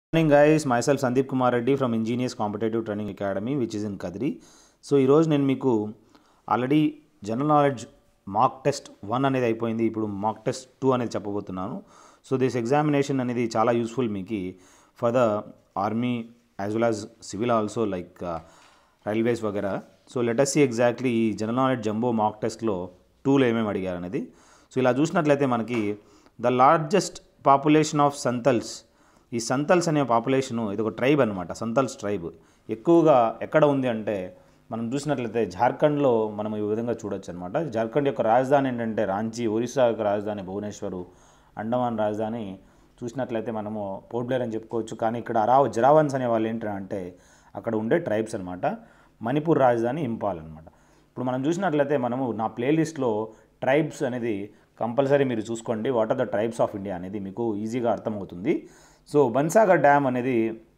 morning guys myself Sandeep Kumar Reddy from engineers competitive training academy which is in Kadiri so ఈరోజు నేను మీకు already general knowledge mock test one అనేది అయిపోయింది ఇప్పుడు మాక్ టెస్ట్ టూ అనేది చెప్పబోతున్నాను సో దిస్ ఎగ్జామినేషన్ అనేది చాలా యూస్ఫుల్ మీకు for the army as well as civil also like railways వగేరా సో లెటస్ సి ఎగ్జాక్ట్లీ ఈ జనరల్ నాలెడ్జ్ జంబో మాక్ టెస్ట్లో టూలో ఏమేమి అడిగారు అనేది సో ఇలా చూసినట్లయితే మనకి the largest population of Santhals ఈ సంతల్స్ అనే పాపులేషను ఇది ఒక ట్రైబ్ అనమాట సంతల్స్ ట్రైబ్ ఎక్కువగా ఎక్కడ ఉంది అంటే మనం చూసినట్లయితే జార్ఖండ్లో మనం ఈ విధంగా చూడొచ్చు అనమాట జార్ఖండ్ యొక్క రాజధాని ఏంటంటే రాంచీ ఒరిస్సా యొక్క రాజధాని భువనేశ్వరు అండమాన్ రాజధాని చూసినట్లయితే మనము పోర్ట్ బ్లేర్ అని చెప్పుకోవచ్చు కానీ ఇక్కడ అరావ్ జరావన్స్ అనే వాళ్ళు ఏంటంటే అక్కడ ఉండే ట్రైబ్స్ అనమాట మణిపూర్ రాజధాని ఇంపాల్ అనమాట ఇప్పుడు మనం చూసినట్లయితే మనము నా ప్లేలిస్ట్లో ట్రైబ్స్ అనేది కంపల్సరీ మీరు చూసుకోండి what are the tribes of India అనేది మీకు ఈజీగా అర్థమవుతుంది సో బన్సాగర్ డ్యామ్ అనేది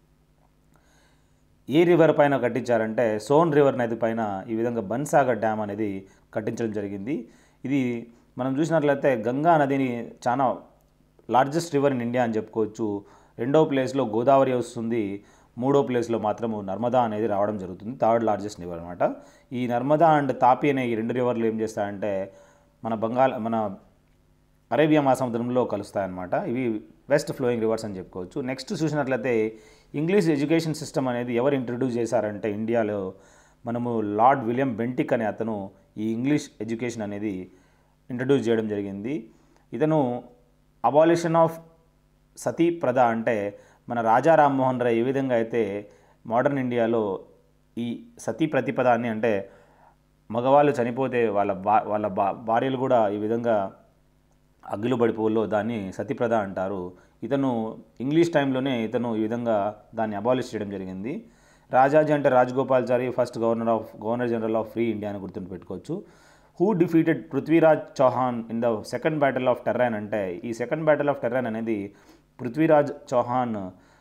ఏ రివర్ పైన కట్టించారంటే సోన్ రివర్ నది పైన ఈ విధంగా బన్సాగర్ డ్యామ్ అనేది కట్టించడం జరిగింది ఇది మనం చూసినట్లయితే గంగా నదిని చాలా లార్జెస్ట్ రివర్ ఇన్ ఇండియా అని చెప్పుకోవచ్చు రెండో ప్లేస్లో గోదావరి వస్తుంది మూడో ప్లేస్లో మాత్రము నర్మదా అనేది రావడం జరుగుతుంది థర్డ్ లార్జెస్ట్ రివర్ అనమాట ఈ నర్మదా అండ్ తాపి అనే ఈ రెండు రివర్లు ఏం చేస్తాయంటే మన బంగాల్ మన అరేబియా మహాసముద్రంలో కలుస్తాయన్నమాట ఇవి వెస్ట్ ఫ్లోయింగ్ రివర్స్ అని చెప్పుకోవచ్చు నెక్స్ట్ చూసినట్లయితే ఇంగ్లీష్ ఎడ్యుకేషన్ సిస్టమ్ అనేది ఎవరు ఇంట్రడ్యూస్ చేశారంటే ఇండియాలో మనము లార్డ్ విలియం బెంటిక్ అనే అతను ఈ ఇంగ్లీష్ ఎడ్యుకేషన్ అనేది ఇంట్రడ్యూస్ చేయడం జరిగింది ఇతను అబాలిషన్ ఆఫ్ సతీ ప్రథ అంటే మన రాజా రామ్మోహన్ రాయ్ ఏ విధంగా అయితే మోడర్న్ ఇండియాలో ఈ సతీ ప్రతిపదాన్ని అంటే మగవాళ్ళు చనిపోతే వాళ్ళ బా వాళ్ళ బా భార్యలు కూడా ఈ విధంగా అగ్గిలు పడిపోలో దాన్ని సతీప్రద అంటారు ఇతను ఇంగ్లీష్ టైంలోనే ఇతను ఈ విధంగా దాన్ని అబాలిష్ చేయడం జరిగింది రాజాజీ అంటే Rajagopalachari first governor of governor general of free India అని గుర్తుండి పెట్టుకోవచ్చు who defeated Prithviraj Chauhan in the second battle of Tarain అంటే ఈ సెకండ్ బ్యాటిల్ ఆఫ్ టెర్రైన్ అనేది పృథ్వీరాజ్ చౌహాన్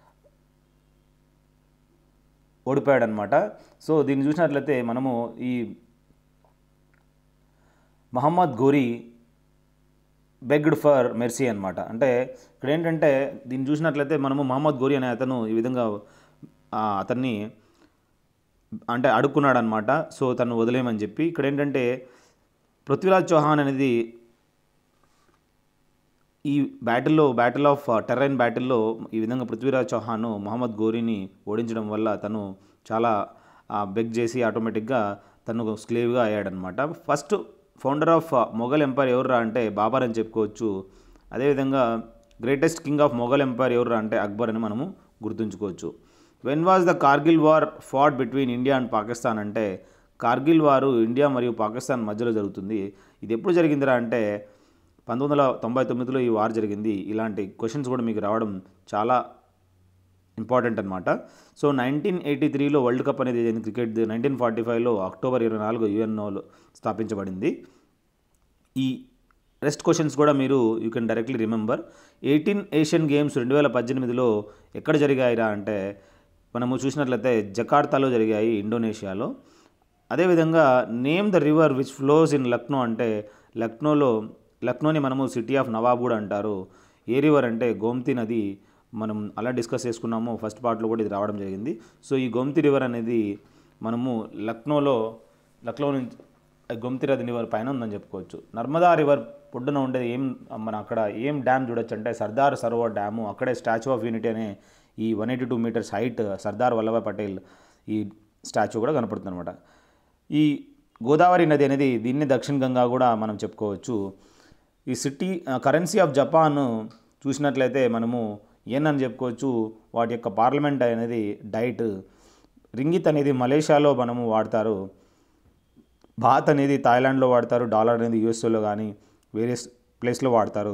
ఓడిపోయాడు అనమాట సో దీన్ని చూసినట్లయితే మనము ఈ Mohammad Ghori begged for mercy అనమాట అంటే ఇక్కడ ఏంటంటే దీన్ని చూసినట్లయితే మనము మహమ్మద్ గోరి అనే అతను ఈ విధంగా ఆ, అతన్ని అంటే అడుక్కున్నాడు అనమాట సో తను వదిలేయమని చెప్పి ఇక్కడ ఏంటంటే పృథ్వీరాజ్ చౌహాన్ అనేది ఈ బ్యాటిల్లో బ్యాటిల్ ఆఫ్ టెర్రైన్ బ్యాటిల్లో ఈ విధంగా పృథ్వీరాజ్ చౌహాన్ మొహమ్మద్ గోరీని ఓడించడం వల్ల తను చాలా బెగ్ చేసి ఆటోమేటిక్గా తను స్క్లేవ్గా అయ్యాడనమాట first founder of Mughal empire ఎవర్రా అంటే బాబర్ అని చెప్పుకోవచ్చు అదేవిధంగా greatest king of Mughal empire ఎవర్రా అంటే అక్బర్ అని మనము గుర్తుంచుకోవచ్చు when was the Kargil war fought between India and Pakistan అంటే కార్గిల్ వారు ఇండియా మరియు పాకిస్తాన్ మధ్యలో జరుగుతుంది ఇది ఎప్పుడు జరిగిందిరా అంటే పంతొమ్మిది వందల తొంభై తొమ్మిదిలో ఈ వార్ జరిగింది ఇలాంటి క్వశ్చన్స్ కూడా మీకు రావడం చాలా ఇంపార్టెంట్ అనమాట సో నైన్టీన్ ఎయిటీ త్రీలో వరల్డ్ కప్ అనేది జరిగింది క్రికెట్ నైన్టీన్ ఫార్టీ ఫైవ్లో అక్టోబర్ ఇరవై నాలుగు యుఎన్ఓలో స్థాపించబడింది ఈ రెస్ట్ క్వశ్చన్స్ కూడా మీరు you can directly remember eighteen Asian games రెండు వేల పద్దెనిమిదిలో ఎక్కడ జరిగాయిరా అంటే మనము చూసినట్లయితే జకార్తాలో జరిగాయి ఇండోనేషియాలో అదేవిధంగా name the river which flows in Lucknow అంటే లక్నోలో లక్నోని మనము సిటీ ఆఫ్ నవాబ్ కూడా అంటారు ఏ రివర్ అంటే గోమ్తి నది మనం అలా డిస్కస్ చేసుకున్నాము ఫస్ట్ పార్ట్లో కూడా ఇది రావడం జరిగింది సో ఈ గోమ్తి రివర్ అనేది మనము లక్నోలో లక్నో నుంచి గోమ్తి నది రివర్ పైన ఉందని చెప్పుకోవచ్చు నర్మదా రివర్ పొడ్డున ఉండేది ఏం మన అక్కడ ఏం డ్యామ్ చూడొచ్చు అంటే సర్దార్ సరోవర్ డ్యాము అక్కడే స్టాచ్యూ ఆఫ్ యూనిటీ అనే ఈ one eighty two meters height Sardar Vallabhbhai Patel ఈ స్టాచ్యూ కూడా కనపడుతుంది అనమాట ఈ గోదావరి నది అనేది దీన్ని దక్షిణ గంగా కూడా మనం చెప్పుకోవచ్చు ఈ సిటీ కరెన్సీ ఆఫ్ జపాన్ చూసినట్లయితే మనము ఏనని చెప్పుకోవచ్చు వాటి యొక్క పార్లమెంట్ అనేది డైట్ రింగిత్ అనేది మలేషియాలో మనము వాడతారు బాత్ అనేది థాయిలాండ్లో వాడతారు డాలర్ అనేది యూఎస్ఏలో కానీ వేరే ప్లేస్లో వాడతారు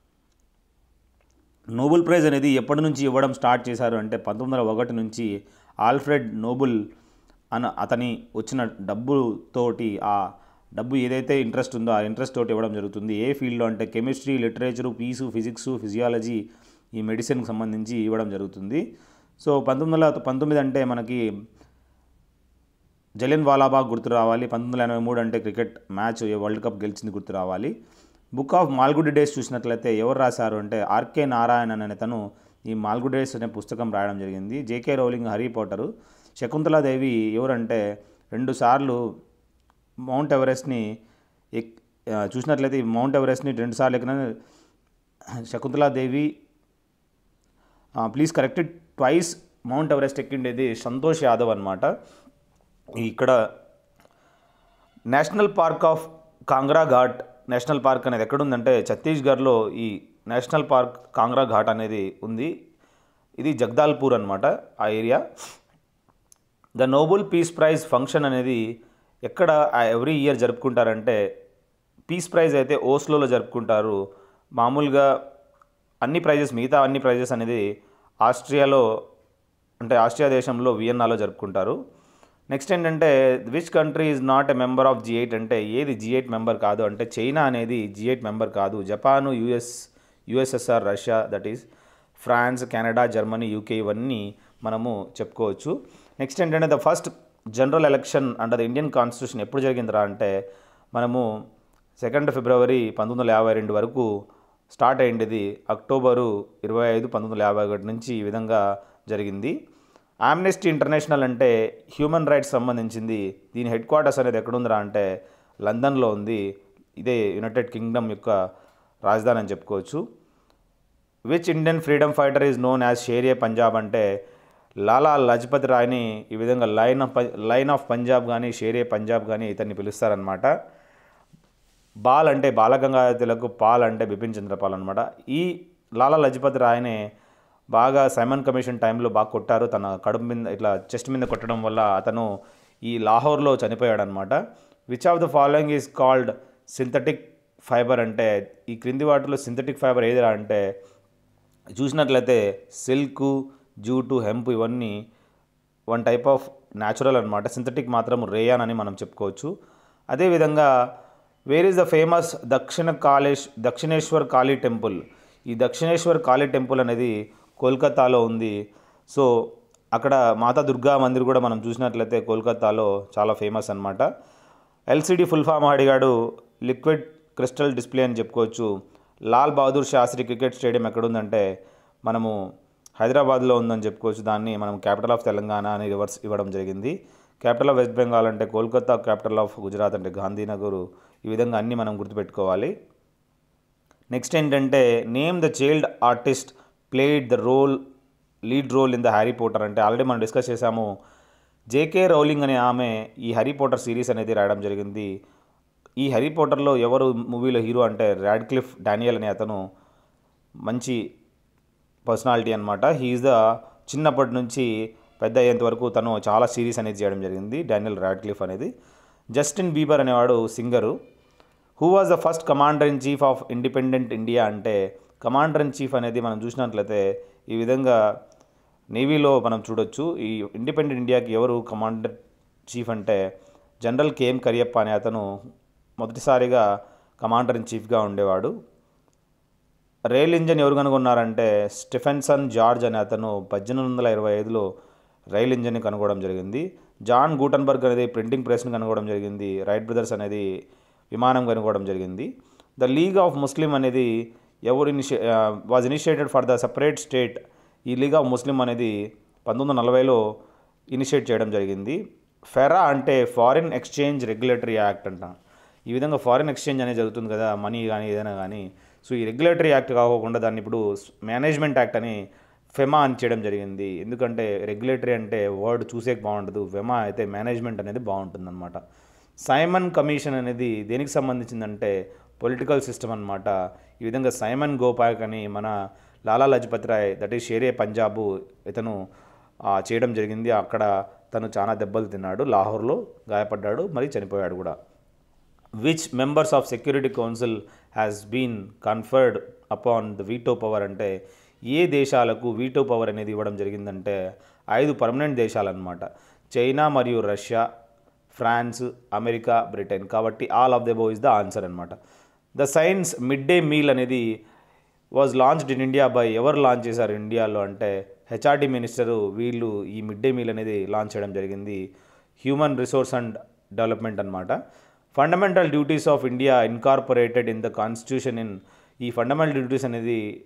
నోబెల్ ప్రైజ్ అనేది ఎప్పటి నుంచి ఇవ్వడం స్టార్ట్ చేశారు అంటే పంతొమ్మిది వందల ఒకటి నుంచి ఆల్ఫ్రెడ్ నోబుల్ అన్న అతని వచ్చిన డబ్బుతోటి ఆ డబ్బు ఏదైతే ఇంట్రెస్ట్ ఉందో ఆ ఇంట్రెస్ట్ తోటి ఇవ్వడం జరుగుతుంది ఏ ఫీల్డ్లో అంటే chemistry literature peace physics physiology ఈ మెడిసిన్కి సంబంధించి ఇవ్వడం జరుగుతుంది సో పంతొమ్మిది వందల పంతొమ్మిది అంటే మనకి జలియన్ వాలాబాగ్ గుర్తు రావాలి పంతొమ్మిది వందల ఎనభై మూడు అంటే క్రికెట్ మ్యాచ్ వరల్డ్ కప్ గెలిచింది గుర్తు రావాలి బుక్ ఆఫ్ మాల్గుడి డేస్ చూసినట్లయితే ఎవరు రాశారు అంటే ఆర్కే నారాయణన్ అనే తను ఈ మాల్గుడ్ డేస్ అనే పుస్తకం రాయడం జరిగింది J K Rowling Harry Potter Shakuntala Devi ఎవరంటే రెండుసార్లు మౌంట్ ఎవరెస్ట్ని ఎక్ ఆ, చూసినట్లయితే ఈ మౌంట్ ఎవరెస్ట్ని రెండుసార్లు ఎక్కిన Shakuntala Devi please corrected twice mount Everest ఎక్కిండేది సంతోష్ యాదవ్ అనమాట ఇక్కడ national park of Kangra Ghat national park అనేది ఎక్కడుందంటే ఛత్తీస్గఢ్లో ఈ నేషనల్ పార్క్ కాంగ్రా ఘాట్ అనేది ఉంది ఇది జగదాల్పూర్ అనమాట ఆ area the Nobel peace prize function అనేది ఎక్కడ ఎవ్రీ ఇయర్ జరుపుకుంటారంటే పీస్ ప్రైజ్ అయితే ఓస్లోలో జరుపుకుంటారు మామూలుగా అన్ని ప్రైజెస్ మిగతా అన్ని ప్రైజెస్ అనేది ఆస్ట్రియాలో అంటే ఆస్ట్రియా దేశంలో వియన్నాలో జరుపుకుంటారు నెక్స్ట్ ఏంటంటే which country is not a member of G eight అంటే ఏది జీ ఎయిట్ మెంబర్ కాదు అంటే చైనా అనేది జీ ఎయిట్ మెంబర్ కాదు Japan US USSR Russia that is France Canada Germany UK ఇవన్నీ మనము చెప్పుకోవచ్చు నెక్స్ట్ ఏంటంటే the first general election under the Indian constitution ఎప్పుడు జరిగిందిరా అంటే మనము సెకండ్ ఫిబ్రవరి పంతొమ్మిది వందల యాభై రెండు వరకు స్టార్ట్ అయ్యింది అక్టోబరు ఇరవై ఐదు పంతొమ్మిది వందల యాభై ఒకటి నుంచి ఈ విధంగా జరిగింది ఆమ్నెస్టీ ఇంటర్నేషనల్ అంటే హ్యూమన్ రైట్స్ సంబంధించింది దీని హెడ్ క్వార్టర్స్ అనేది ఎక్కడుందిరా అంటే లండన్లో ఉంది ఇదే యునైటెడ్ కింగ్డమ్ యొక్క రాజధాని అని చెప్పుకోవచ్చు which Indian freedom fighter is known as Shere Punjab అంటే లాలా లజపతి రాయ్ని ఈ విధంగా line of line of Punjab కానీ షేరియే పంజాబ్ కానీ ఇతన్ని పిలుస్తారనమాట బాల్ అంటే బాలగంగాధర తిలక్ పాల్ అంటే బిపిన్ చంద్రపాల్ అనమాట ఈ లాలా లజపతి రాయ్నే బాగా సైమన్ కమిషన్ టైంలో బాగా కొట్టారు తన కడుపు మీద ఇట్లా చెస్ట్ మీద కొట్టడం వల్ల అతను ఈ లాహోర్లో చనిపోయాడు అనమాట which of the following is called synthetic fibre అంటే ఈ క్రింది వాటిలో సింథటిక్ ఫైబర్ ఏదిరా అంటే చూసినట్లయితే సిల్క్ జూటు హెంప్ ఇవన్నీ వన్ టైప్ ఆఫ్ న్యాచురల్ అనమాట సింథటిక్ మాత్రం రేయాన్ అని మనం చెప్పుకోవచ్చు అదేవిధంగా వేర్ ఈజ్ ద ఫేమస్ దక్షిణ కాళేష్ దక్షిణేశ్వర్ కాళీ టెంపుల్ ఈ దక్షిణేశ్వర్ కాళీ టెంపుల్ అనేది కోల్కతాలో ఉంది సో అక్కడ మాతా దుర్గా మందిర్ కూడా మనం చూసినట్లయితే కోల్కతాలో చాలా ఫేమస్ అనమాట ఎల్సిడి ఫుల్ ఫామ్ అడిగాడు లిక్విడ్ క్రిస్టల్ డిస్ప్లే అని చెప్పుకోవచ్చు లాల్ బహదూర్ శాస్త్రి క్రికెట్ స్టేడియం ఎక్కడుందంటే మనము హైదరాబాద్లో ఉందని చెప్పుకోవచ్చు దాన్ని మనం క్యాపిటల్ ఆఫ్ తెలంగాణ అని రివర్స్ ఇవ్వడం జరిగింది క్యాపిటల్ ఆఫ్ వెస్ట్ బెంగాల్ అంటే కోల్కతా క్యాపిటల్ ఆఫ్ గుజరాత్ అంటే గాంధీనగర్ ఈ విధంగా అన్నీ మనం గుర్తుపెట్టుకోవాలి నెక్స్ట్ ఏంటంటే name the child artist played the role lead role in the Harry Potter అంటే ఆల్రెడీ మనం డిస్కస్ చేసాము జేకే రౌలింగ్ అనే ఆమె ఈ హ్యారీ పోటర్ సిరీస్ అనేది రాయడం జరిగింది ఈ హ్యారీ పోటర్లో ఎవరు మూవీలో హీరో అంటే రాడ్క్లిఫ్ డానియల్ అనే అతను మంచి పర్సనాలిటీ అనమాట హీఈస్ ద చిన్నప్పటి నుంచి పెద్ద అయ్యేంత వరకు తను చాలా సిరీస్ అనేది చేయడం జరిగింది డానియల్ రాడ్క్లిఫ్ అనేది జస్టిన్ బీబర్ అనేవాడు singer who was the first commander in chief of independent India అంటే కమాండర్ ఇన్ చీఫ్ అనేది మనం చూసినట్లయితే ఈ విధంగా నేవీలో మనం చూడొచ్చు ఈ ఇండిపెండెంట్ ఇండియాకి ఎవరు కమాండర్ చీఫ్ అంటే జనరల్ కేఎం కరియప్ప అనే అతను మొదటిసారిగా కమాండర్ ఇన్ చీఫ్గా ఉండేవాడు రైల్ ఇంజన్ ఎవరు కనుగొన్నారంటే స్టిఫెన్సన్ జార్జ్ అనే అతను పద్దెనిమిది వందల ఇరవై ఐదులో రైల్ ఇంజన్ని కనుగొనడం జరిగింది జాన్ గూటన్బర్గ్ అనేది ప్రింటింగ్ ప్రెస్ని కనుగొనడం జరిగింది రైట్ బ్రదర్స్ అనేది విమానం కనుగొనడం జరిగింది ద లీగ్ ఆఫ్ ముస్లిం అనేది ఎవరు ఇనిషియే was initiated for the separate state ఈ లీగ్ ఆఫ్ ముస్లిం అనేది పంతొమ్మిది వందల నలభైలో ఇనిషియేట్ చేయడం జరిగింది ఫెరా అంటే ఫారిన్ ఎక్స్చేంజ్ రెగ్యులేటరీ యాక్ట్ అంట ఈ విధంగా ఫారిన్ ఎక్స్చేంజ్ అనేది జరుగుతుంది కదా మనీ కానీ ఏదైనా కానీ సో ఈ రెగ్యులేటరీ యాక్ట్ కాకుండా దాన్ని ఇప్పుడు మేనేజ్మెంట్ యాక్ట్ అని ఫెమా అని చేయడం జరిగింది ఎందుకంటే రెగ్యులేటరీ అంటే వర్డ్ చూసే బాగుండదు ఫెమా అయితే మేనేజ్మెంట్ అనేది బాగుంటుందన్నమాట సైమన్ కమిషన్ అనేది దేనికి సంబంధించిందంటే పొలిటికల్ సిస్టమ్ అనమాట ఈ విధంగా సైమన్ గోపాక్ అని మన లాలా లజపతి రాయ్ దట్ ఈస్ షేరే పంజాబు ఇతను ఆ, చేయడం జరిగింది అక్కడ తను చాలా దెబ్బలు తిన్నాడు లాహోర్లో గాయపడ్డాడు మరి చనిపోయాడు కూడా which members of security council has been conferred upon the veto power అంటే ఏ దేశాలకు వీటో పవర్ అనేది ఇవ్వడం జరిగిందంటే ఐదు పర్మనెంట్ దేశాలన్నమాట చైనా మరియు రష్యా ఫ్రాన్స్ అమెరికా బ్రిటన్ కాబట్టి all of the above is the answer అనమాట the science mid day meal అనేది was launched in India by ఎవరు లాంచ్ చేశారు ఇండియాలో అంటే హెచ్ఆర్డి మినిస్టరు వీళ్ళు ఈ మిడ్ డే మీల్ అనేది లాంచ్ చేయడం జరిగింది హ్యూమన్ రిసోర్స్ అండ్ డెవలప్మెంట్ అనమాట fundamental duties of India incorporated in the constitution in ఈ ఫండమెంటల్ డ్యూటీస్ అనేది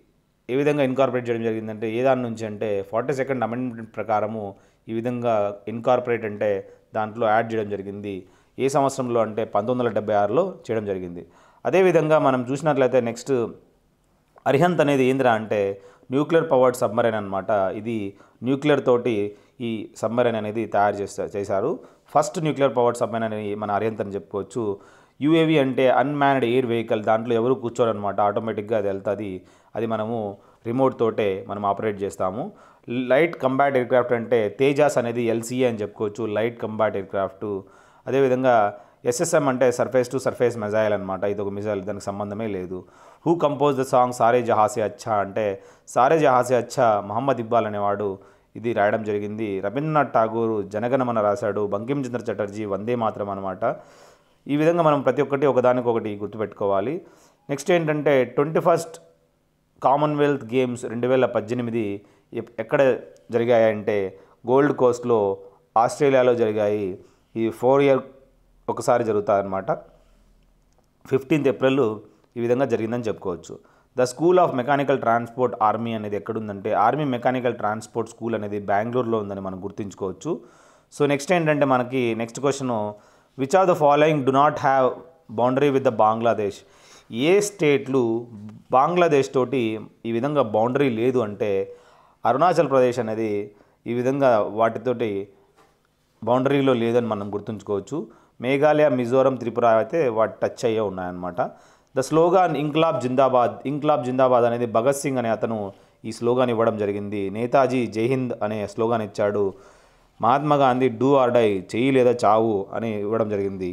ఏ విధంగా ఇన్కార్పొరేట్ చేయడం జరిగిందంటే ఏ దాని నుంచి అంటే ఫార్టీ సెకండ్ అమెండ్మెంట్ ప్రకారము ఈ విధంగా ఇన్కార్పొరేట్ అంటే దాంట్లో యాడ్ చేయడం జరిగింది ఏ సంవత్సరంలో అంటే పంతొమ్మిది వందల డెబ్బై ఆరులో చేయడం జరిగింది అదేవిధంగా మనం చూసినట్లయితే నెక్స్ట్ అరిహంత్ అనేది ఏందిరా అంటే న్యూక్లియర్ పవర్డ్ సబ్మరైన్ అనమాట ఇది న్యూక్లియర్ తోటి ఈ సబ్మరైన్ అనేది తయారు చేస్తా చేశారు ఫస్ట్ న్యూక్లియర్ పవర్డ్ సబ్మరైన్ అని మన అరిహంత్ అని చెప్పుకోవచ్చు యూఏవి అంటే అన్మ్యాన్డ్ ఎయిర్ వెహికల్ దాంట్లో ఎవరు కూర్చోరనమాట ఆటోమేటిక్గా అది వెళ్తుంది అది మనము రిమోట్ తోటే మనం ఆపరేట్ చేస్తాము లైట్ కంబాట్ ఎయిర్క్రాఫ్ట్ అంటే తేజాస్ అనేది ఎల్సీఏ అని చెప్పుకోవచ్చు లైట్ కంబాట్ ఎయిర్క్రాఫ్ట్ అదేవిధంగా ఎస్ఎస్ఎం అంటే సర్ఫేస్ టు సర్ఫేస్ మిజైల్ అనమాట ఇది ఒక మిజైల్ దానికి సంబంధమే లేదు హూ కంపోజ్ ద సాంగ్ సారే జహాసే అచ్చా అంటే సారే జహాసే అచ్చా మహమ్మద్ ఇక్బాల్ అనేవాడు ఇది రాయడం జరిగింది రవీంద్రనాథ్ ఠాగూర్ జనగణమన రాశాడు బంకిం చంద్ర చటర్జీ వందే మాత్రం అనమాట ఈ విధంగా మనం ప్రతి ఒక్కటి ఒకదానికొకటి గుర్తుపెట్టుకోవాలి నెక్స్ట్ ఏంటంటే ట్వంటీ ఫస్ట్ కామన్వెల్త్ గేమ్స్ రెండు వేల పద్దెనిమిది ఎప్- ఎక్కడ జరిగాయంటే గోల్డ్ కోస్ట్లో ఆస్ట్రేలియాలో జరిగాయి ఈ ఫోర్ ఇయర్ ఒకసారి జరుగుతాయన్నమాట ఫిఫ్టీన్త్ ఏప్రిల్ ఈ విధంగా జరిగిందని చెప్పుకోవచ్చు the school of mechanical transport army అనేది ఎక్కడుందంటే ఆర్మీ మెకానికల్ ట్రాన్స్పోర్ట్ స్కూల్ అనేది బెంగళూరులో ఉందని మనం గుర్తుంచుకోవచ్చు సో నెక్స్ట్ ఏంటంటే మనకి next question which are the following do not have boundary with the Bangladesh ఏ స్టేట్లు బంగ్లాదేశ్ తోటి ఈ విధంగా బౌండరీ లేదు అంటే అరుణాచల్ ప్రదేశ్ అనేది ఈ విధంగా వాటితోటి బౌండరీలో లేదని మనం గుర్తుంచుకోవచ్చు మేఘాలయ మిజోరం త్రిపుర అయితే వాటి టచ్ అయ్యే ఉన్నాయన్నమాట ద స్లోగాన్ ఇంక్లాబ్ జిందాబాద్ ఇంక్లాబ్ జిందాబాద్ అనేది భగత్ సింగ్ అనే అతను ఈ స్లోగాన్ ఇవ్వడం జరిగింది నేతాజీ జై హింద్ అనే స్లోగాన్ ఇచ్చాడు Mahatma Gandhi do or die చెయ్యి లేదా చావు అని ఇవ్వడం జరిగింది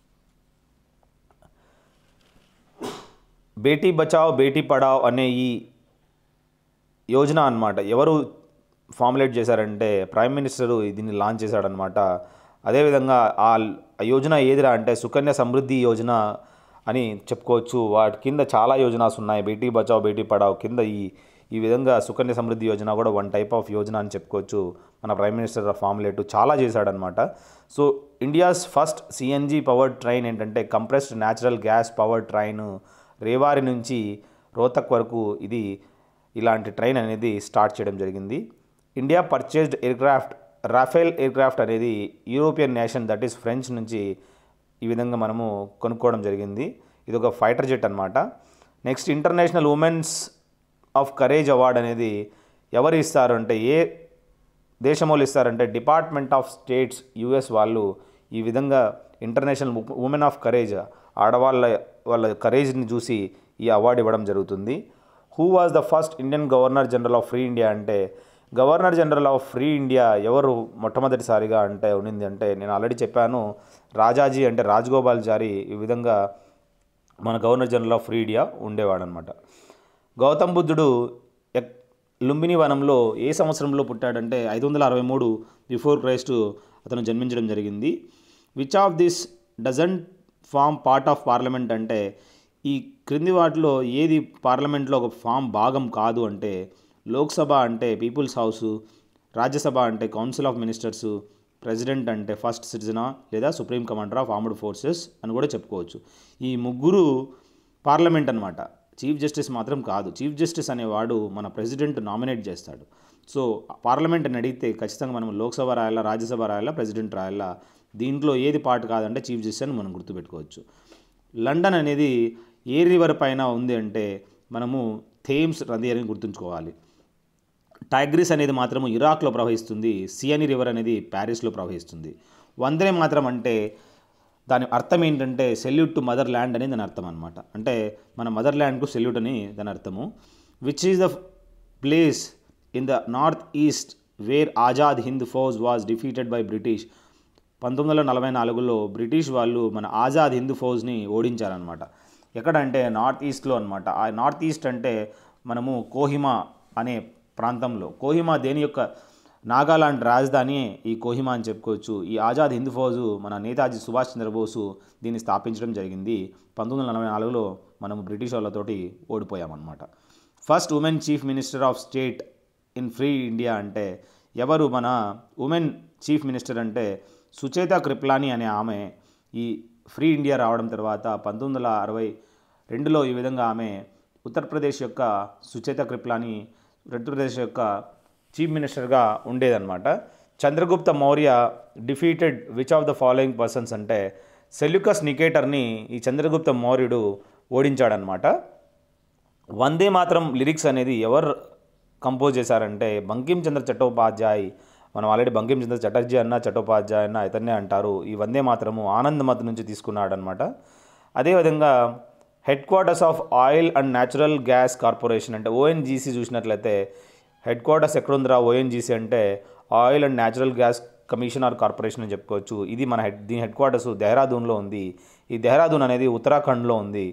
బేటీ బచావ్ బేటీ పడావ్ అనే ఈ యోజన అన్నమాట ఎవరు ఫార్ములేట్ చేశారంటే ప్రైమ్ మినిస్టరు దీన్ని లాంచ్ చేశాడనమాట అదేవిధంగా ఆ ఆ యోజన ఏదిరా అంటే సుకన్య సమృద్ధి యోజన అని చెప్పుకోవచ్చు వాటి కింద చాలా యోజనాస్ ఉన్నాయి బేటీ బచావ్ బేటీ పడావ్ కింద ఈ ఈ విధంగా సుకన్య సమృద్ధి యోజన కూడా వన్ టైప్ ఆఫ్ యోజన అని చెప్పుకోవచ్చు మన ప్రైమ్ మినిస్టర్ ఫార్ములేట్ చాలా చేశాడనమాట so India's first CNG powered train ఏంటంటే compressed natural gas powered train Rewari నుంచి రోహతక్ వరకు ఇది ఇలాంటి ట్రైన్ అనేది స్టార్ట్ చేయడం జరిగింది India purchased aircraft Rafale aircraft అనేది European nation that is French నుంచి ఈ విధంగా మనము కొనుక్కోవడం జరిగింది ఇది ఒక ఫైటర్ జెట్ అనమాట next international women's of courage award అనేది ఎవరు ఇస్తారు అంటే ఏ దేశం వాళ్ళు ఇస్తారంటే డిపార్ట్మెంట్ ఆఫ్ స్టేట్స్ యుఎస్ వాళ్ళు ఈ విధంగా ఇంటర్నేషనల్ ఉమెన్ ఆఫ్ కరేజ్ ఆడవాళ్ళ వాళ్ళ కరేజ్ని చూసి ఈ అవార్డు ఇవ్వడం జరుగుతుంది who was the first Indian governor general of free India అంటే governor general of free India ఎవరు మొట్టమొదటిసారిగా అంటే ఉన్నింది అంటే నేను ఆల్రెడీ చెప్పాను రాజాజీ అంటే రాజగోపాల్ జారీ ఈ విధంగా మన governor general of free India ఉండేవాడనమాట గౌతమ్ బుద్ధుడు ఎక్- లుంబిని వనంలో ఏ సంవత్సరంలో పుట్టాడంటే ఐదు వందల అరవై మూడు బిఫోర్ క్రైస్ట్ అతను జన్మించడం జరిగింది which of this doesn't form part of parliament అంటే ఈ క్రింది వాటిలో ఏది పార్లమెంట్లో ఒక ఫామ్ భాగం కాదు అంటే లోక్సభ అంటే పీపుల్స్ హౌస్ రాజ్యసభ అంటే కౌన్సిల్ ఆఫ్ మినిస్టర్స్ ప్రెసిడెంట్ అంటే ఫస్ట్ సిటిజనా లేదా supreme commander of armed forces అని కూడా చెప్పుకోవచ్చు ఈ ముగ్గురు పార్లమెంట్ అనమాట చీఫ్ జస్టిస్ మాత్రం కాదు చీఫ్ జస్టిస్ అనేవాడు మన ప్రెసిడెంట్ నామినేట్ చేస్తాడు సో పార్లమెంట్ అని అడిగితే ఖచ్చితంగా మనం లోక్సభ రాయాలా రాజ్యసభ రాయాలా ప్రెసిడెంట్ రాయాలా దీంట్లో ఏది పార్ట్ కాదంటే చీఫ్ జస్టిస్ అని మనం గుర్తుపెట్టుకోవచ్చు లండన్ అనేది ఏ రివర్ పైన ఉంది అంటే మనము థేమ్స్ నది అని గుర్తుంచుకోవాలి టైగ్రిస్ అనేది మాత్రము ఇరాక్లో ప్రవహిస్తుంది సియని రివర్ అనేది ప్యారిస్లో ప్రవహిస్తుంది వందే మాత్రం అంటే దాని అర్థం ఏంటంటే సెల్యూట్ టు మదర్ ల్యాండ్ అనేది దాని అర్థం అనమాట అంటే మన మదర్ ల్యాండ్కు సెల్యూట్ అని దాని అర్థము which is the place in the north east where Azad Hind Fauj was defeated by British పంతొమ్మిది వందల నలభై నాలుగులో బ్రిటిష్ వాళ్ళు మన ఆజాద్ హింద్ ఫౌజ్ని ఓడించారనమాట ఎక్కడంటే నార్త్ ఈస్ట్లో అనమాట ఆ నార్త్ ఈస్ట్ అంటే మనము కోహిమా అనే ప్రాంతంలో కోహిమా దేని యొక్క నాగాలాండ్ రాజధాని ఈ కోహిమా అని చెప్పుకోవచ్చు ఈ ఆజాద్ హింద్ ఫౌజు మన నేతాజీ సుభాష్ చంద్రబోసు దీన్ని స్థాపించడం జరిగింది పంతొమ్మిది వందల నలభై నాలుగులో మనం బ్రిటిష్ వాళ్ళతోటి ఓడిపోయామన్నమాట first women chief minister of state in free India అంటే ఎవరు మన ఉమెన్ చీఫ్ మినిస్టర్ అంటే సుచేత కృప్లాని అనే ఆమె ఈ ఫ్రీ ఇండియా రావడం తర్వాత పంతొమ్మిది వందల అరవై రెండులో ఈ విధంగా ఆమె ఉత్తరప్రదేశ్ యొక్క సుచేత కృప్లాని ఉత్తరప్రదేశ్ యొక్క చీఫ్ మినిస్టర్గా ఉండేదన్నమాట Chandragupta Maurya defeated which of the following persons అంటే సెల్యుకస్ నికేటర్ని ఈ చంద్రగుప్త మౌర్యుడు ఓడించాడనమాట వందే మాత్రం లిరిక్స్ అనేది ఎవరు కంపోజ్ చేశారంటే బంకిం చంద్ర చట్టోపాధ్యాయ్ మనం ఆల్రెడీ బంకిం చంద్ర చటర్జీ అన్న చట్టోపాధ్యాయ్ అన్న ఇతన్నే అంటారు ఈ వందే మాత్రము ఆనంద్ మత్ నుంచి తీసుకున్నాడు అనమాట అదేవిధంగా headquarters of oil and natural gas corporation అంటే ఓఎన్జీసీ చూసినట్లయితే హెడ్ క్వార్టర్స్ ఎక్కడుందిరా ఓఎన్జీసీ అంటే oil and natural gas commission or corporation అని చెప్పుకోవచ్చు ఇది మన హెడ్ దీని హెడ్ క్వార్టర్స్ దెహ్రాదూన్లో ఉంది ఈ దెహ్రాదూన్ అనేది ఉత్తరాఖండ్లో ఉంది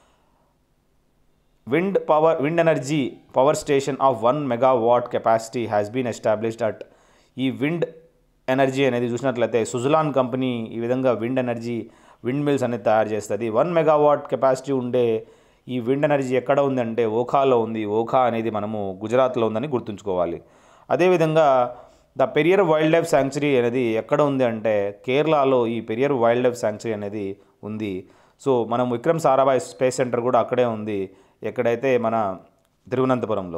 wind power wind energy power station of 1 megawatt capacity has been established at ఈ విండ్ ఎనర్జీ అనేది చూసినట్లయితే సుజలాన్ కంపెనీ ఈ విధంగా విండ్ ఎనర్జీ విండ్ మిల్స్ అనేది తయారు చేస్తుంది వన్ మెగావాట్ కెపాసిటీ ఉండే ఈ విండ్ ఎనర్జీ ఎక్కడ ఉందంటే ఓఖాలో ఉంది ఓఖా అనేది మనము గుజరాత్లో ఉందని గుర్తుంచుకోవాలి అదేవిధంగా the Periyar wildlife sanctuary అనేది ఎక్కడ ఉంది అంటే కేరళలో ఈ పెరియర్ వైల్డ్ లైఫ్ శాంక్చురీ అనేది ఉంది సో మనం విక్రమ్ సారాభాయ్ స్పేస్ సెంటర్ కూడా అక్కడే ఉంది ఎక్కడైతే మన తిరువనంతపురంలో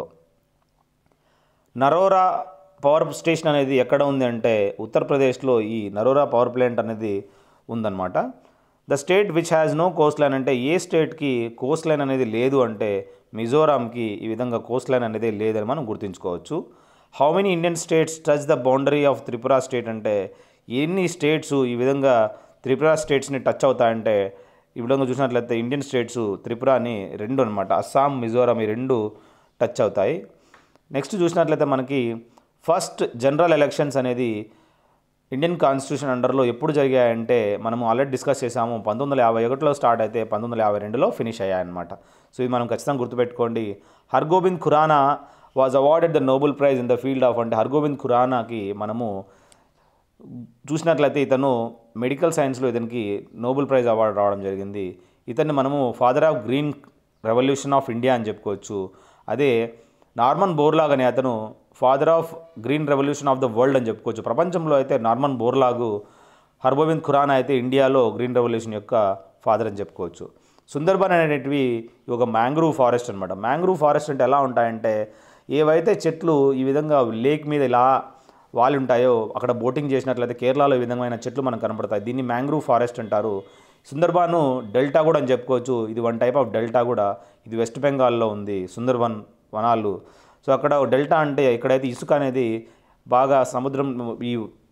నరోరా పవర్ స్టేషన్ అనేది ఎక్కడ ఉంది అంటే ఉత్తరప్రదేశ్లో ఈ నరోరా పవర్ ప్లాంట్ అనేది ఉందన్నమాట the state which has no coastline అంటే ఏ స్టేట్కి కోస్ట్ లైన్ అనేది లేదు అంటే మిజోరాంకి ఈ విధంగా కోస్ట్ లైన్ అనేది లేదని మనం గుర్తుంచుకోవచ్చు how many Indian states touch the boundary of Tripura state అంటే ఎన్ని స్టేట్స్ ఈ విధంగా త్రిపుర స్టేట్స్ని టచ్ అవుతాయంటే ఈ విధంగా చూసినట్లయితే ఇండియన్ స్టేట్స్ త్రిపుర అని రెండు అనమాట అస్సాం మిజోరాం ఈ రెండు టచ్ అవుతాయి నెక్స్ట్ చూసినట్లయితే మనకి ఫస్ట్ జనరల్ ఎలక్షన్స్ అనేది ఇండియన్ కాన్స్టిట్యూషన్ అండర్లో ఎప్పుడు జరిగాయంటే మనము ఆల్రెడీ డిస్కస్ చేసాము పంతొమ్మిది వందల యాభై ఒకటిలో స్టార్ట్ అయితే పంతొమ్మిది వందల యాభై రెండులో ఫినిష్ అయ్యాయన్నమాట సో ఇది మనం ఖచ్చితంగా గుర్తుపెట్టుకోండి Hargobind Khorana was awarded the Nobel prize in the field of అంటే హర్గోబింద్ ఖురానాకి మనము చూసినట్లయితే ఇతను మెడికల్ సైన్స్లో ఇతనికి నోబెల్ ప్రైజ్ అవార్డు రావడం జరిగింది ఇతన్ని మనము father of green revolution of India అని చెప్పుకోవచ్చు అదే నార్మన్ బోర్లాగ్ అనే అతను father of green revolution of the world అని చెప్పుకోవచ్చు ప్రపంచంలో అయితే నార్మన్ బోర్లాగు హర్గోవింద్ ఖురానా అయితే ఇండియాలో గ్రీన్ రెవల్యూషన్ యొక్క ఫాదర్ అని చెప్పుకోవచ్చు సుందర్బన్ అనేటివి ఒక మ్యాంగ్రూవ్ ఫారెస్ట్ అనమాట మ్యాంగ్రూవ్ ఫారెస్ట్ అంటే ఎలా ఉంటాయంటే ఏవైతే చెట్లు ఈ విధంగా లేక్ మీద ఇలా వాళ్ళు ఉంటాయో అక్కడ బోటింగ్ చేసినట్లయితే కేరళలో ఈ విధమైన చెట్లు మనకు కనపడతాయి దీన్ని మ్యాంగ్రూవ్ ఫారెస్ట్ అంటారు సుందర్బాను డెల్టా కూడా అని చెప్పుకోవచ్చు ఇది వన్ టైప్ ఆఫ్ డెల్టా కూడా ఇది వెస్ట్ బెంగాల్లో ఉంది సుందర్బన్ వనాలు సో అక్కడ డెల్టా అంటే ఇక్కడైతే ఇసుక అనేది బాగా సముద్రం ఈ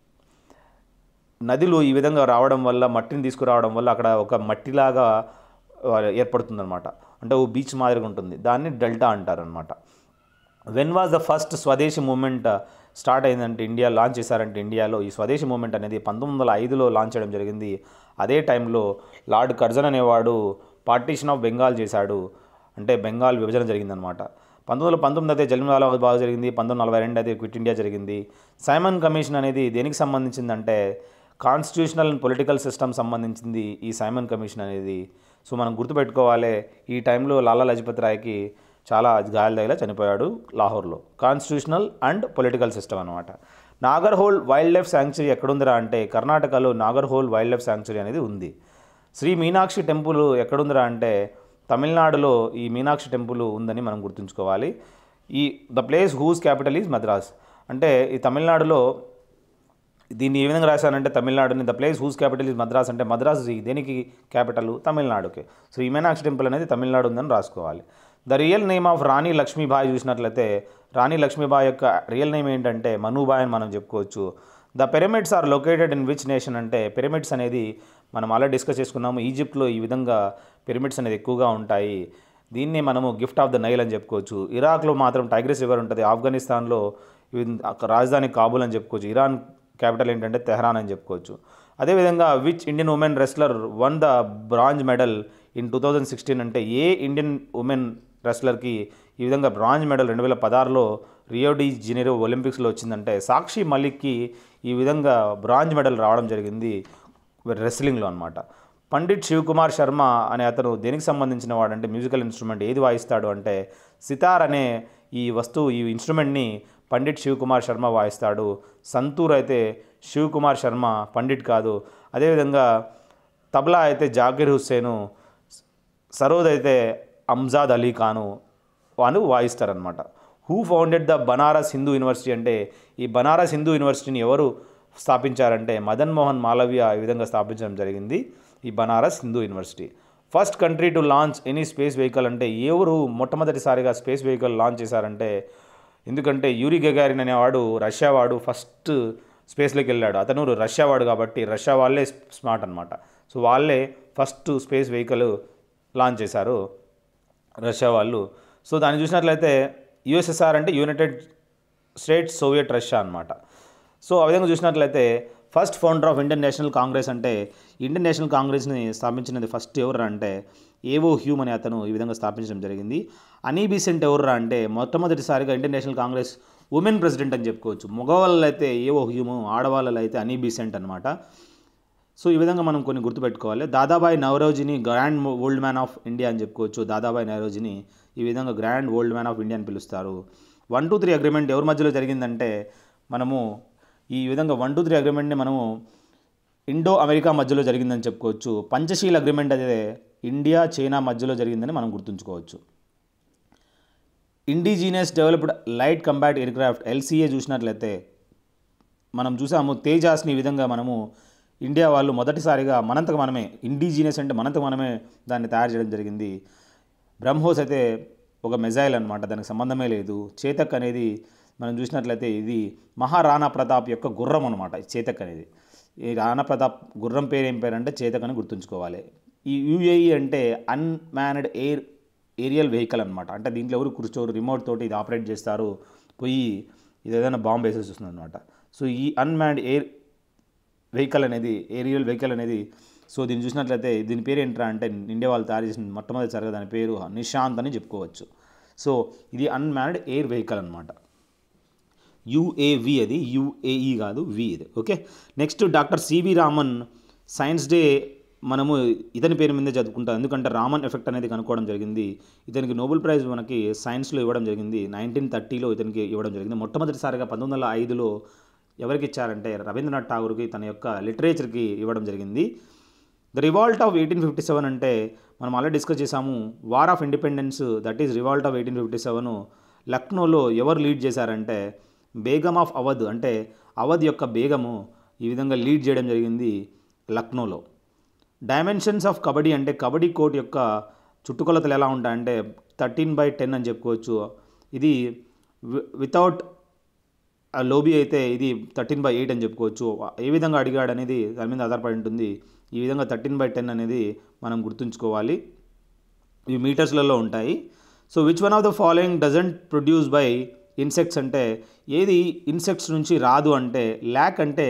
నదులు ఈ విధంగా రావడం వల్ల మట్టిని తీసుకురావడం వల్ల అక్కడ ఒక మట్టిలాగా ఏర్పడుతుందన్నమాట అంటే ఓ బీచ్ మాదిరిగా ఉంటుంది దాన్ని డెల్టా అంటారనమాట when was the first swadeshi movement start అయిందంటే ఇండియా లాంచ్ చేశారంటే ఇండియాలో ఈ స్వదేశీ మూమెంట్ అనేది పంతొమ్మిది వందల ఐదులో లాంచ్ చేయడం జరిగింది అదే టైంలో లార్డ్ కర్జన్ అనేవాడు పార్టీషన్ ఆఫ్ బెంగాల్ చేశాడు అంటే బెంగాల్ విభజన జరిగిందనమాట పంతొమ్మిది వందల పంతొమ్మిది అయితే జలిమివాలా బాగా జరిగింది పంతొమ్మిది నలభై రెండు అయితే క్విట్ ఇండియా జరిగింది సైమన్ కమిషన్ అనేది దేనికి సంబంధించిందంటే కాన్స్టిట్యూషనల్ అండ్ పొలిటికల్ సిస్టమ్ సంబంధించింది ఈ సైమన్ కమిషన్ అనేది సో మనం గుర్తుపెట్టుకోవాలి ఈ టైంలో లాలా లజపత్ రాయ్కి చాలా గాయాలు తగిలా చనిపోయాడు లాహోర్లో కాన్స్టిట్యూషనల్ అండ్ పొలిటికల్ సిస్టమ్ అనమాట నాగర్హోల్ వైల్డ్ లైఫ్ శాంక్చురీ ఎక్కడుందిరా అంటే కర్ణాటకలో నాగర్హోల్ వైల్డ్ లైఫ్ శాంక్చురీ అనేది ఉంది శ్రీ మీనాక్షి టెంపుల్ ఎక్కడుందిరా అంటే తమిళనాడులో ఈ మీనాక్షి టెంపుల్ ఉందని మనం గుర్తుంచుకోవాలి ఈ the place whose capital is Madras అంటే ఈ తమిళనాడులో దీన్ని ఏ విధంగా రాశానంటే తమిళనాడుని the place whose capital is Madras అంటే మద్రాస్ ఈ దేనికి క్యాపిటల్ తమిళనాడుకి సో ఈ మీనాక్షి టెంపుల్ అనేది తమిళనాడు ఉందని రాసుకోవాలి the real name of Rani Lakshmibai చూసినట్లయితే రాణి లక్ష్మీబాయి యొక్క రియల్ నేమ్ ఏంటంటే మనుబాయ్ అని మనం చెప్పుకోవచ్చు the pyramids are located in which nation అంటే పిరమిడ్స్ అనేది మనం అలా డిస్కస్ చేసుకున్నాము ఈజిప్ట్లో ఈ విధంగా పిరమిడ్స్ అనేది ఎక్కువగా ఉంటాయి దీన్ని మనము గిఫ్ట్ ఆఫ్ ద నైల్ అని చెప్పుకోవచ్చు ఇరాక్లో మాత్రం టైగ్రెస్ రివర్ ఉంటుంది ఆఫ్ఘనిస్తాన్లో ఇవి అక్కడ రాజధాని కాబూల్ అని చెప్పుకోవచ్చు ఇరాన్ క్యాపిటల్ ఏంటంటే తెహరాన్ అని చెప్పుకోవచ్చు అదేవిధంగా which Indian women wrestler won the bronze medal in two thousand sixteen అంటే ఏ ఇండియన్ ఉమెన్ రెస్లర్కి ఈ విధంగా బ్రాంజ్ మెడల్ రెండు వేల పదహారులో రియో డి జెనీరో ఒలింపిక్స్లో వచ్చిందంటే సాక్షి మలిక్కి ఈ విధంగా బ్రాంజ్ మెడల్ రావడం జరిగింది రెస్లింగ్లో అనమాట పండిట్ శివకుమార్ శర్మ అనే అతను దేనికి సంబంధించిన వాడంటే మ్యూజికల్ ఇన్స్ట్రుమెంట్ ఏది వాయిస్తాడు అంటే సితార్ అనే ఈ వస్తువు ఈ ఇన్స్ట్రుమెంట్ని పండిట్ శివకుమార్ శర్మ వాయిస్తాడు సంతూర్ అయితే శివకుమార్ శర్మ పండిట్ కాదు అదేవిధంగా తబలా అయితే జాకిర్ హుస్సేను సరోద్ అయితే అంజాద్ అలీ ఖాను వాళ్ళు వాయిస్తారనమాట who founded the Banaras Hindu university అంటే ఈ బనారస్ హిందూ యూనివర్సిటీని ఎవరు స్థాపించారంటే మదన్ మోహన్ మాలవ్య ఈ విధంగా స్థాపించడం జరిగింది ఈ Banaras Hindu university first country to launch any space vehicle అంటే ఎవరు మొట్టమొదటిసారిగా స్పేస్ వెహికల్ లాంచ్ చేశారంటే ఎందుకంటే యూరి గెగారిన్ అనేవాడు రష్యా వాడు ఫస్ట్ స్పేస్లోకి వెళ్ళాడు అతను రష్యా వాడు కాబట్టి రష్యా వాళ్ళే స్మార్ట్ అనమాట సో వాళ్ళే ఫస్ట్ స్పేస్ వెహికల్ లాంచ్ చేశారు రష్యా వాళ్ళు సో దాన్ని చూసినట్లయితే యుఎస్ఎస్ఆర్ అంటే యునైటెడ్ స్టేట్స్ సోవియట్ రష్యా అనమాట సో ఆ విధంగా చూసినట్లయితే first founder of Indian National Congress అంటే ఇండియన్ నేషనల్ కాంగ్రెస్ని స్థాపించినది ఫస్ట్ ఎవరు అంటే ఏవో హ్యూమ్ అనే అతను ఈ విధంగా స్థాపించడం జరిగింది అనీ బీసెంట్ ఎవరు అంటే మొట్టమొదటిసారిగా Indian National Congress women president అని చెప్పుకోవచ్చు మగవాళ్ళు అయితే ఏవో హ్యూమ్ ఆడవాళ్ళు అయితే అనీ బీసెంట్ అనమాట సో ఈ విధంగా మనం కొన్ని గుర్తుపెట్టుకోవాలి దాదాబాయి నవరోజిని grand old man of India అని చెప్పుకోవచ్చు దాదాబాయి నవరోజిని ఈ విధంగా grand old man of India అని పిలుస్తారు వన్ టూ త్రీ అగ్రిమెంట్ ఎవరి మధ్యలో జరిగిందంటే మనము ఈ విధంగా వన్ టూ త్రీ అగ్రిమెంట్ని మనము ఇండో అమెరికా మధ్యలో జరిగిందని చెప్పుకోవచ్చు పంచశీల్ అగ్రిమెంట్ అదే ఇండియా చైనా మధ్యలో జరిగిందని మనం గుర్తుంచుకోవచ్చు indigenous developed light combat aircraft LCA చూసినట్లయితే మనం చూసాము తేజాస్ని ఈ విధంగా మనము ఇండియా వాళ్ళు మొదటిసారిగా మనంతకు మనమే ఇండిజీనియస్ అంటే మనంతకు మనమే దాన్ని తయారు చేయడం జరిగింది బ్రహ్మోస్ అయితే ఒక మెజైల్ అనమాట దానికి సంబంధమే లేదు చేతక్ అనేది మనం చూసినట్లయితే ఇది మహారాణా ప్రతాప్ యొక్క గుర్రం అనమాట ఈ చేతక్ అనేది ఈ రాణా ప్రతాప్ గుర్రం పేరు ఏం పేరు అంటే చేతక్ అని గుర్తుంచుకోవాలి ఈ యూఏఈ అంటే అన్మ్యాన్డ్ ఎయిర్ ఏరియల్ వెహికల్ అనమాట అంటే దీంట్లో ఎవరు కూర్చోరు రిమోట్ తోటి ఇది ఆపరేట్ చేస్తారు పోయి ఇది ఏదైనా బాంబు వేసేసి వస్తుంది అనమాట సో ఈ అన్మ్యాన్డ్ ఎయిర్ వెహికల్ అనేది ఏరియల్ వెహికల్ అనేది సో దీన్ని చూసినట్లయితే దీని పేరు ఏంట్రా అంటే ఇండియా వాళ్ళు తయారు చేసిన మొట్టమొదటిసారిగా దాని పేరు నిశాంత్ అని చెప్పుకోవచ్చు సో ఇది అన్మ్యాన్డ్ ఎయిర్ వెహికల్ అనమాట యుఏవి అది యుఏఈ కాదు వి ఇది okay next doctor C V Raman science day మనము ఇతని పేరు మీదే చదువుకుంటాం ఎందుకంటే రామన్ ఎఫెక్ట్ అనేది కనుక్కోవడం జరిగింది ఇతనికి నోబెల్ ప్రైజ్ మనకి సైన్స్లో ఇవ్వడం జరిగింది నైన్టీన్ థర్టీలో ఇతనికి ఇవ్వడం జరిగింది మొట్టమొదటిసారిగా పంతొమ్మిది వందల ఐదులో ఎవరికి ఇచ్చారంటే రవీంద్రనాథ్ ఠాగూర్కి తన యొక్క లిటరేచర్కి ఇవ్వడం జరిగింది the revolt of eighteen fifty seven అంటే మనం ఆల్రెడీ డిస్కస్ చేసాము war of independence that is revolt of eighteen fifty seven లక్నోలో ఎవరు లీడ్ చేశారంటే బేగం ఆఫ్ అవధ్ అంటే అవధ్ యొక్క బేగము ఈ విధంగా లీడ్ చేయడం జరిగింది లక్నోలో డైమెన్షన్స్ ఆఫ్ కబడ్డీ అంటే కబడ్డీ కోర్ట్ యొక్క చుట్టుకొలతలు ఎలా ఉంటాయంటే థర్టీన్ బై టెన్ అని చెప్పుకోవచ్చు ఇది వితౌట్ లోబీ అయితే ఇది థర్టీన్ బై ఎయిట్ అని చెప్పుకోవచ్చు ఏ విధంగా అడిగాడు అనేది దాని మీద ఆధారపడి ఉంటుంది ఈ విధంగా థర్టీన్ బై టెన్ అనేది మనం గుర్తుంచుకోవాలి ఇవి మీటర్స్లలో ఉంటాయి so which one of the following doesn't produce by insects అంటే ఏది ఇన్సెక్ట్స్ నుంచి రాదు అంటే ల్యాక్ అంటే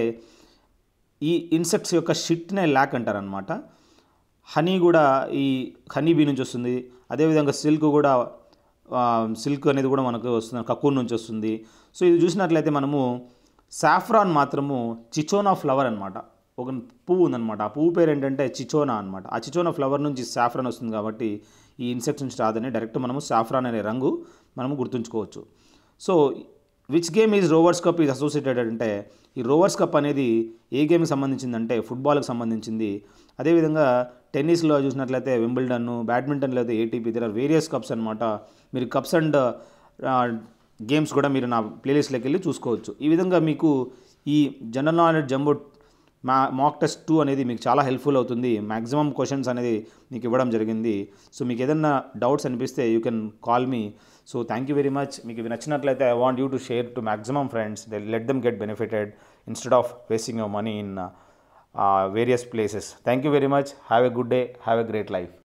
ఈ ఇన్సెక్ట్స్ యొక్క షిట్నే ల్యాక్ అంటారనమాట హనీ కూడా ఈ హనీ బీ నుంచి వస్తుంది అదేవిధంగా సిల్క్ కూడా సిల్క్ అనేది కూడా మనకు వస్తుంది కక్కూన్ నుంచి వస్తుంది సో ఇది చూసినట్లయితే మనము సాఫ్రాన్ మాత్రము చిచోనా ఫ్లవర్ అనమాట ఒక పువ్వు ఉందన్నమాట ఆ పువ్వు పేరు ఏంటంటే చిచోనా అనమాట ఆ చిచోనా ఫ్లవర్ నుంచి సాఫ్రాన్ వస్తుంది కాబట్టి ఈ ఇన్సెక్ట్స్ నుంచి రాదని డైరెక్ట్ మనము సాఫ్రాన్ అనే రంగు మనము గుర్తుంచుకోవచ్చు so which game is Rovers Cup is associated అంటే ఈ రోవర్స్ కప్ అనేది ఏ గేమ్కి సంబంధించిందంటే ఫుట్బాల్కి సంబంధించింది అదేవిధంగా టెన్నిస్లో చూసినట్లయితే వింబుల్డన్ బ్యాడ్మింటన్లో అయితే ఏటీపీ దగ్గర వేరియస్ కప్స్ అనమాట మీరు కప్స్ అండ్ గేమ్స్ కూడా మీరు నా ప్లేలిస్ట్లోకి వెళ్ళి చూసుకోవచ్చు ఈ విధంగా మీకు ఈ జనరల్ నాలెడ్జ్ జంబో మా మాక్ టెస్ట్ టూ అనేది మీకు చాలా హెల్ప్ఫుల్ అవుతుంది మ్యాక్సిమం క్వశ్చన్స్ అనేది మీకు ఇవ్వడం జరిగింది సో మీకు ఏదైనా డౌట్స్ అనిపిస్తే you can call me so thank you very much మీకు ఇవి నచ్చినట్లయితే I want you to share to maximum friends they let them get benefited instead of wasting your money in various places thank you very much have a good day have a great life